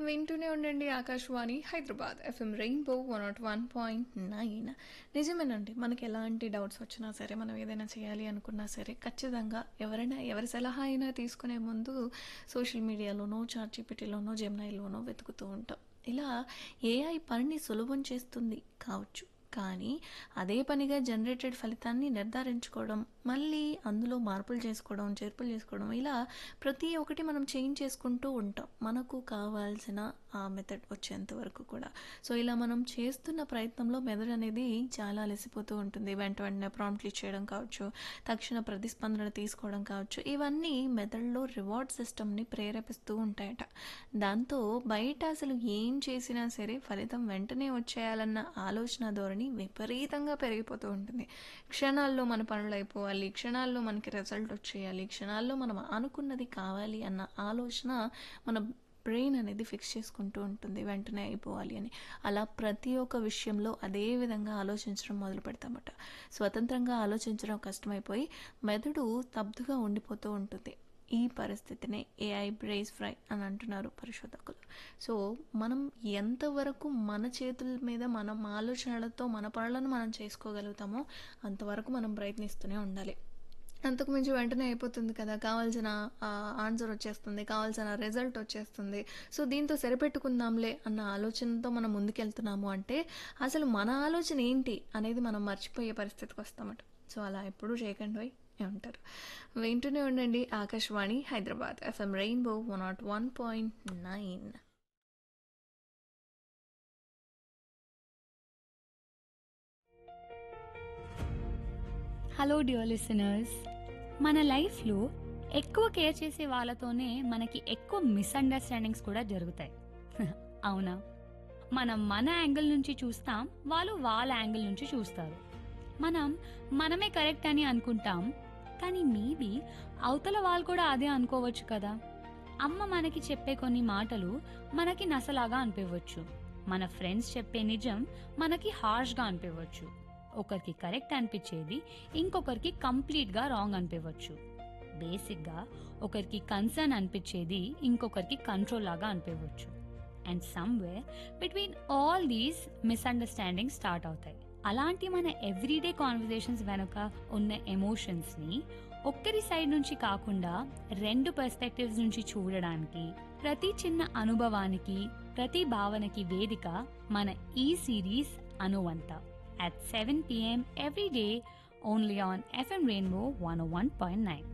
వింటూనే ఉండండి Akashvani Hyderabad FM rainbow one nought one point nine నిజమేనండి మనకి ఎలాంటి డౌట్స్ వచ్చినా సరే మనం ఏదైనా చేయాలి అనుకున్నా సరే ఖచ్చితంగా ఎవరైనా ఎవరి సలహా అయినా తీసుకునే ముందు సోషల్ మీడియాలోనో చాట్ జీపీటీలోనో జెమ్నైలోనో వెతుకుతూ ఉంటాం ఇలా ఏఐ పనిని సులభం చేస్తుంది కావచ్చు కానీ అదే పనిగా జనరేటెడ్ ఫలితాన్ని నిర్ధారించుకోవడం మళ్ళీ అందులో మార్పులు చేసుకోవడం చేర్పులు చేసుకోవడం ఇలా ప్రతి ఒక్కటి మనం చేంజ్ చేసుకుంటూ ఉంటాం మనకు కావాల్సిన ఆ మెథడ్ వచ్చేంత వరకు కూడా సో ఇలా మనం చేస్తున్న ప్రయత్నంలో మెదడు అనేది చాలా అలసిపోతూ ఉంటుంది వెంట వెంటనే ప్రాంప్ట్లు ఇచ్చేయడం కావచ్చు తక్షణ ప్రతిస్పందన తీసుకోవడం కావచ్చు ఇవన్నీ మెదడులో రివార్డ్ సిస్టమ్ని ప్రేరేపిస్తూ ఉంటాయట దాంతో బయట అసలు ఏం చేసినా సరే ఫలితం వెంటనే వచ్చేయాలన్న ఆలోచన ధోరణి విపరీతంగా పెరిగిపోతూ ఉంటుంది క్షణాల్లో మన పనులు అయిపోవాలి క్షణాల్లో మనకి రిజల్ట్ వచ్చేయాలి క్షణాల్లో మనం అనుకున్నది కావాలి అన్న ఆలోచన మన బ్రెయిన్ అనేది ఫిక్స్ చేసుకుంటూ ఉంటుంది వెంటనే అయిపోవాలి అని అలా ప్రతి ఒక్క విషయంలో అదే విధంగా ఆలోచించడం మొదలు పెడతామట స్వతంత్రంగా ఆలోచించడం కష్టమైపోయి మెదడు స్తబ్దుగా ఉండిపోతూ ఉంటుంది ఈ పరిస్థితినే ఏఐ బ్రేస్ ఫ్రై అని అంటున్నారు పరిశోధకులు సో మనం ఎంతవరకు మన చేతుల మీద మనం ఆలోచనలతో మన పనులను మనం చేసుకోగలుగుతామో అంతవరకు మనం ప్రయత్నిస్తూనే ఉండాలి అంతకు మించి వెంటనే అయిపోతుంది కదా కావాల్సిన ఆన్సర్ వచ్చేస్తుంది కావాల్సిన రిజల్ట్ వచ్చేస్తుంది సో దీంతో సరిపెట్టుకుందాంలే అన్న ఆలోచనతో మనం ముందుకెళ్తున్నాము అంటే అసలు మన ఆలోచన ఏంటి అనేది మనం మర్చిపోయే పరిస్థితికి వస్తామట సో అలా ఎప్పుడూ చేయకండి పోయి ఉంటారు వింటూనే ఉండండి Akashvani Hyderabad FM rainbow one nought one point nine hello dear listeners మన లైఫ్లో ఎక్కువ కేర్ చేసే వాళ్ళతోనే మనకి ఎక్కువ మిస్అండర్స్టాండింగ్స్ కూడా జరుగుతాయి అవునా మనం మన యాంగిల్ నుంచి చూస్తాం వాళ్ళు వాళ్ళ యాంగిల్ నుంచి చూస్తారు మనం మనమే కరెక్ట్ అని అనుకుంటాం కానీ మేబీ అవతల వాళ్ళు కూడా అదే అనుకోవచ్చు కదా అమ్మ మనకి చెప్పే కొన్ని మాటలు మనకి నసలాగా అనిపించవచ్చు మన ఫ్రెండ్స్ చెప్పే నిజం మనకి హార్ష్గా అనిపించవచ్చు ఒకరికి కరెక్ట్ అనిపించేది ఇంకొకరికి కంప్లీట్గా రాంగ్ అనిపించవచ్చు బేసిక్గా ఒకరికి కన్సర్న్ అనిపించేది ఇంకొకరికి కంట్రోల్ లాగా అనిపించవచ్చు and somewhere between all these misunderstanding start అవుతాయి అలాంటి మన ఎవ్రీడే కాన్వర్జేషన్స్ వెనుక ఉన్న ఎమోషన్స్ని ఒక్కరి సైడ్ నుంచి కాకుండా రెండు పర్స్పెక్టివ్స్ నుంచి చూడడానికి ప్రతి చిన్న అనుభవానికి ప్రతి భావనకి వేదిక మన ఈ సిరీస్ అనువంత at 7 p.m. every day only on FM Rainbow 101.9.